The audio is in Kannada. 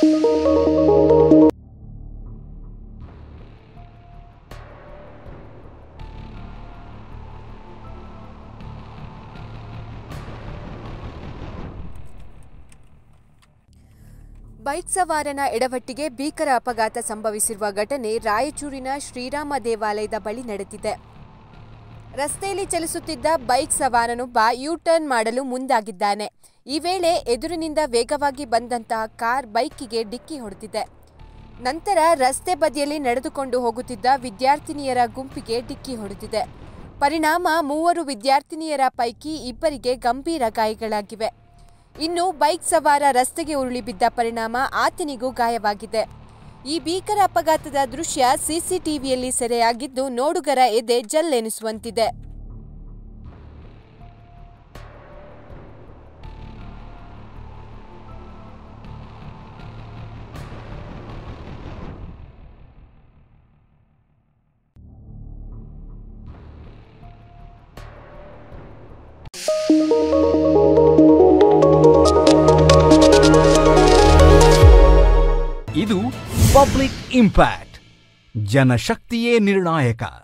ಬೈಕ್ ಸವಾರನ ಎಡವಟ್ಟಿಗೆ ಭೀಕರ ಅಪಘಾತ ಸಂಭವಿಸಿರುವ ಘಟನೆ ರಾಯಚೂರಿನ ಶ್ರೀರಾಮ ದೇವಾಲಯದ ಬಳಿ ನಡೆದಿದೆ ರಸ್ತೆಯಲ್ಲಿ ಚಲಿಸುತ್ತಿದ್ದ ಬೈಕ್ ಸವಾರನೊಬ್ಬ ಯೂ ಟರ್ನ್ ಮಾಡಲು ಮುಂದಾಗಿದ್ದಾನೆ ಈ ವೇಳೆ ಎದುರಿನಿಂದ ವೇಗವಾಗಿ ಬಂದಂತಹ ಕಾರ್ ಬೈಕಿಗೆ ಡಿಕ್ಕಿ ಹೊಡೆದಿದೆ ನಂತರ ರಸ್ತೆ ಬದಿಯಲ್ಲಿ ನಡೆದುಕೊಂಡು ಹೋಗುತ್ತಿದ್ದ ವಿದ್ಯಾರ್ಥಿನಿಯರ ಗುಂಪಿಗೆ ಡಿಕ್ಕಿ ಹೊಡೆದಿದೆ ಪರಿಣಾಮ ಮೂವರು ವಿದ್ಯಾರ್ಥಿನಿಯರ ಪೈಕಿ ಇಬ್ಬರಿಗೆ ಗಂಭೀರ ಗಾಯಗಳಾಗಿವೆ ಇನ್ನು ಬೈಕ್ ಸವಾರ ರಸ್ತೆಗೆ ಉರುಳಿ ಬಿದ್ದ ಪರಿಣಾಮ ಆತನಿಗೂ ಗಾಯವಾಗಿದೆ ಈ ಭೀಕರ ಅಪಘಾತದ ದೃಶ್ಯ ಸಿಸಿಟಿವಿಯಲ್ಲಿ ಸೆರೆಯಾಗಿದ್ದು ನೋಡುಗರ ಎದೆ ಜಲ್ಲೆನಿಸುವಂತಿದೆ ಇದು ಪಬ್ಲಿಕ್ ಇಂಪ್ಯಾಕ್ಟ್ ಜನಶಕ್ತಿಯೇ ನಿರ್ಣಾಯಕ